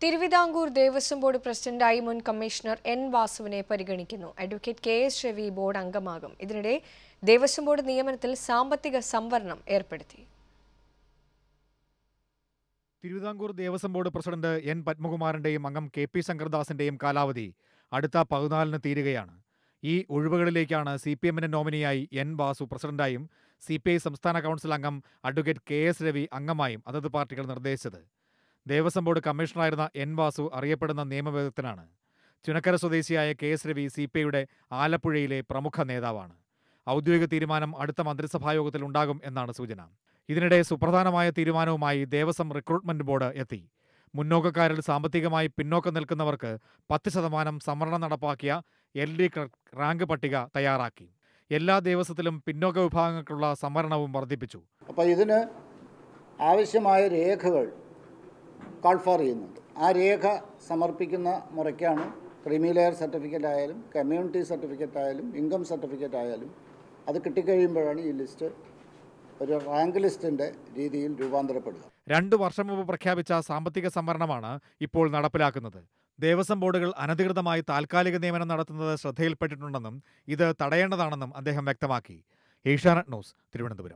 Thiruvithamkoor Devaswom board പ്രസിഡന്റായി മുൻ commissioner N വാസുവിനെ പരിഗണിക്കുന്നു advocate K S Ravi board അംഗമാകും ഇതിനിടെ ദേവസ്വം ബോർഡ് നിയമനത്തിൽ സാമ്പത്തിക സംവരണം ഏർപ്പെടുത്തി Thiruvithamkoor Devaswom board president N പത്മകുമാറിന്റെയും അംഗം കെ പി ശങ്കർദാസിന്റെയും കാലാവധി അടുത്ത പതിനാലിന് തീരുകയാണ് ഈ ഒഴിവുകളിലേക്കാണ് സി പി എമ്മിന്റെ നോമിനിയായി എൻ വാസു പ്രസിഡന്റായും സി പി ഐ സംസ്ഥാന കൗൺസിൽ അംഗം അഡ്വക്കേറ്റ് കെ എസ് രവി അംഗമായും അതത് പാർട്ടികൾ നിർദ്ദേശിച്ചത് ദേവസ്വം ബോർഡ് കമ്മീഷണറായിരുന്ന എൻ വാസു അറിയപ്പെടുന്ന നിയമവിദഗ്ധനാണ് ചുനക്കര സ്വദേശിയായ K S Ravi C P ഐയുടെ ആലപ്പുഴയിലെ പ്രമുഖ നേതാവാണ് ഔദ്യോഗിക തീരുമാനം അടുത്ത മന്ത്രിസഭായോഗത്തിൽ ഉണ്ടാകും എന്നാണ് സൂചന ഇതിനിടെ സുപ്രധാനമായ തീരുമാനവുമായി ദേവസ്വം റിക്രൂട്ട്മെന്റ് ബോർഡ് എത്തി മുന്നോക്കക്കാരിൽ സാമ്പത്തികമായി പിന്നോക്കം നിൽക്കുന്നവർക്ക് പത്ത് ശതമാനം സംവരണം നടപ്പാക്കിയ എൽ ഡി റാങ്ക് പട്ടിക തയ്യാറാക്കി എല്ലാ ദേവസ്വത്തിലും പിന്നോക്ക വിഭാഗങ്ങൾക്കുള്ള സംവരണവും വർദ്ധിപ്പിച്ചു അപ്പോൾ ഇതിന് ആവശ്യമായ രേഖകൾ കാൾ ഫോർ ചെയ്യുന്നുണ്ട് ആ രേഖ സമർപ്പിക്കുന്ന മുറയ്ക്കാണ് ക്രീമി ലെയർ സർട്ടിഫിക്കറ്റ് ആയാലും കമ്മ്യൂണിറ്റി സർട്ടിഫിക്കറ്റ് ആയാലും ഇൻകം സർട്ടിഫിക്കറ്റ് ആയാലും അത് കിട്ടിക്കഴിയുമ്പോഴാണ് ഈ ലിസ്റ്റ് ഒരു റാങ്ക് ലിസ്റ്റിൻ്റെ രീതിയിൽ രൂപാന്തരപ്പെടുക രണ്ടു വർഷം മുമ്പ് പ്രഖ്യാപിച്ച സാമ്പത്തിക സംവരണമാണ് ഇപ്പോൾ നടപ്പിലാക്കുന്നത് ദേവസ്വം ബോർഡുകൾ അനധികൃതമായി താൽക്കാലിക നിയമനം നടത്തുന്നത് ശ്രദ്ധയിൽപ്പെട്ടിട്ടുണ്ടെന്നും ഇത് തടയേണ്ടതാണെന്നും അദ്ദേഹം വ്യക്തമാക്കി ഏഷ്യാനെറ്റ് ന്യൂസ് തിരുവനന്തപുരം